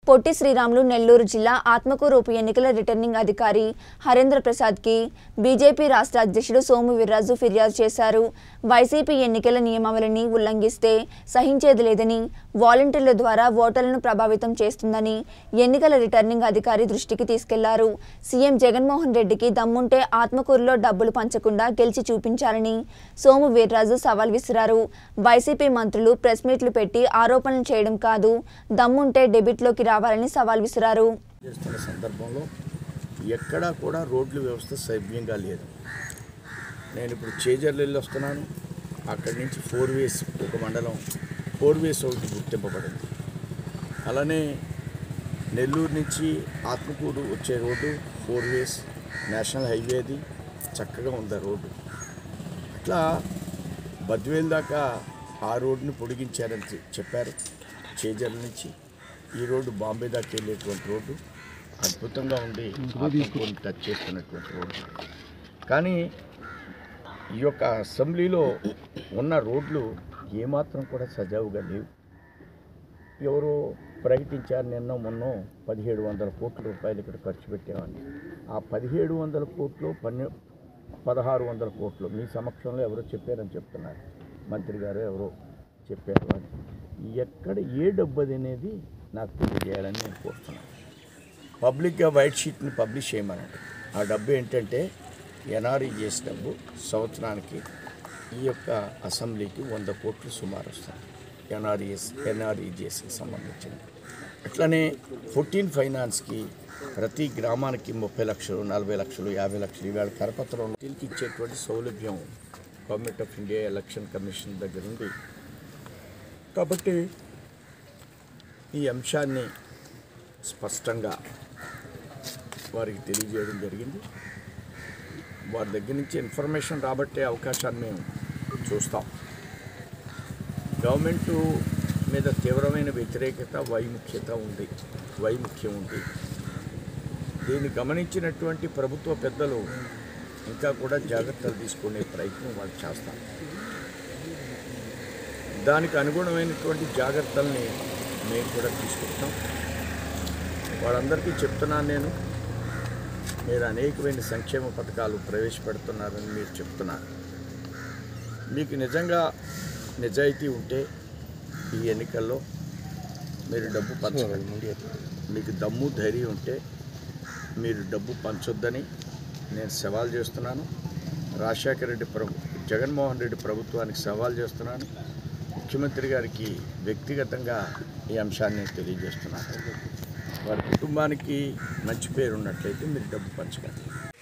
పొట్టి శ్రీరాములు నెల్లూరు జిల్లా ఆత్మకూరు ఉప ఎన్నికల రిటర్నింగ్ అధికారి హరేంద్ర ప్రసాద్కి బీజేపీ రాష్ట్ర అధ్యక్షుడు సోము వీర్రాజు ఫిర్యాదు చేశారు వైసీపీ ఎన్నికల నియమావళిని ఉల్లంఘిస్తే సహించేది లేదని వాలంటీర్ల ద్వారా ఓటర్లను ప్రభావితం చేస్తుందని ఎన్నికల రిటర్నింగ్ అధికారి దృష్టికి తీసుకెళ్లారు సీఎం జగన్మోహన్ రెడ్డికి దమ్ముంటే ఆత్మకూరులో డబ్బులు పంచకుండా గెలిచి చూపించాలని సోము వీర్రాజు సవాల్ విసిరారు వైసీపీ మంత్రులు ప్రెస్ మీట్లు పెట్టి ఆరోపణలు చేయడం కాదు దమ్ముంటే డెబిట్లోకి రావాలని సవాల్ విసిరారు చేస్తున్న సందర్భంలో ఎక్కడా కూడా రోడ్ల వ్యవస్థ సవ్యంగా లేదు నేను ఇప్పుడు చేజర్లు వెళ్ళి వస్తున్నాను అక్కడి నుంచి ఫోర్ వేస్ ఒక మండలం ఫోర్ వేస్ ఒకటి గుర్తింపబడింది అలానే నెల్లూరు నుంచి ఆత్మకూరు వచ్చే road four ways national highway అది చక్కగా ఉంది ఆ రోడ్డు అట్లా బద్వేల్ దాకా ఆ రోడ్డుని పొడిగించారని చె- చెప్పారు చేజర్ల నుంచి ఈ రోడ్డు బాంబే దాకా వెళ్ళేటువంటి రోడ్డు అద్భుతంగా ఉండి ఆత్మకూరుని టచ్ చేస్తున్నటువంటి రోడ్డు కానీ ఈ యొక్క అసెంబ్లీలో ఉన్న రోడ్లు ఏమాత్రం కూడా సజావుగా లేవు ఎవరో ప్రకటించారు నిన్న మొన్న పదిహేడు వందల కోట్ల రూపాయలు ఇక్కడ ఖర్చు పెట్టామని ఆ పదిహేడు వందల కోట్లు పన్నె పదహారు వందల కోట్లు మీ సమక్షంలో ఎవరో చెప్పారని చెప్తున్నారు మంత్రి గారు ఎవరో చెప్పారు అని ఎక్కడ ఏ డబ్బు అది అనేది నాకు తెలియజేయాలని నేను కోరుతున్నాను పబ్లిక్గా వైట్ షీట్ని పబ్లిష్ చేయమనండి ఆ డబ్బు ఏంటంటే ఎన్ఆర్ఈజిఎస్ డబ్బు సంవత్సరానికి ఈ యొక్క అసెంబ్లీకి వంద కోట్లు సుమారు వస్తుంది ఎన్ఆర్ఈఎస్ ఎన్ఆర్ఈజిఎస్కి సంబంధించింది అట్లనే ఫోర్టీన్ ఫైనాన్స్కి ప్రతి గ్రామానికి ముప్పై లక్షలు నలభై లక్షలు యాభై లక్షలు ఇవాళ కరపత్రంలో దీనికి ఇచ్చేటువంటి సౌలభ్యం government of India election commission దగ్గర ఉంది కాబట్టి ఈ అంశాన్ని స్పష్టంగా వారికి తెలియజేయడం జరిగింది వారి దగ్గర నుంచి ఇన్ఫర్మేషన్ రాబట్టే అవకాశాన్ని మేము చూస్తాం గవర్నమెంటు మీద తీవ్రమైన వ్యతిరేకత వైముఖ్యత ఉంది వైముఖ్యం ఉంది దీన్ని గమనించినటువంటి ప్రభుత్వ పెద్దలు ఇంకా కూడా జాగ్రత్తలు తీసుకునే ప్రయత్నం వాళ్ళు చేస్తారు దానికి అనుగుణమైనటువంటి జాగ్రత్తల్ని మేము కూడా తీసుకుంటాం వాళ్ళందరికీ చెప్తున్నాను నేను మీరు అనేకమైన సంక్షేమ పథకాలు ప్రవేశపెడుతున్నారని మీరు చెప్తున్నారు మీకు నిజంగా నిజాయితీ ఉంటే ఈ ఎన్నికల్లో మీరు డబ్బు పంచగలరు మీకు దమ్ము ధైర్యం ఉంటే మీరు డబ్బు పంచొద్దని నేను సవాల్ చేస్తున్నాను రాజశేఖర రెడ్డి ప్రభు జగన్మోహన్ రెడ్డి ప్రభుత్వానికి సవాల్ చేస్తున్నాను ముఖ్యమంత్రి గారికి వ్యక్తిగతంగా ఈ అంశాన్ని తెలియజేస్తున్నాను వారి కుటుంబానికి మంచి పేరు ఉన్నట్లయితే మీరు డబ్బు పంచగలరు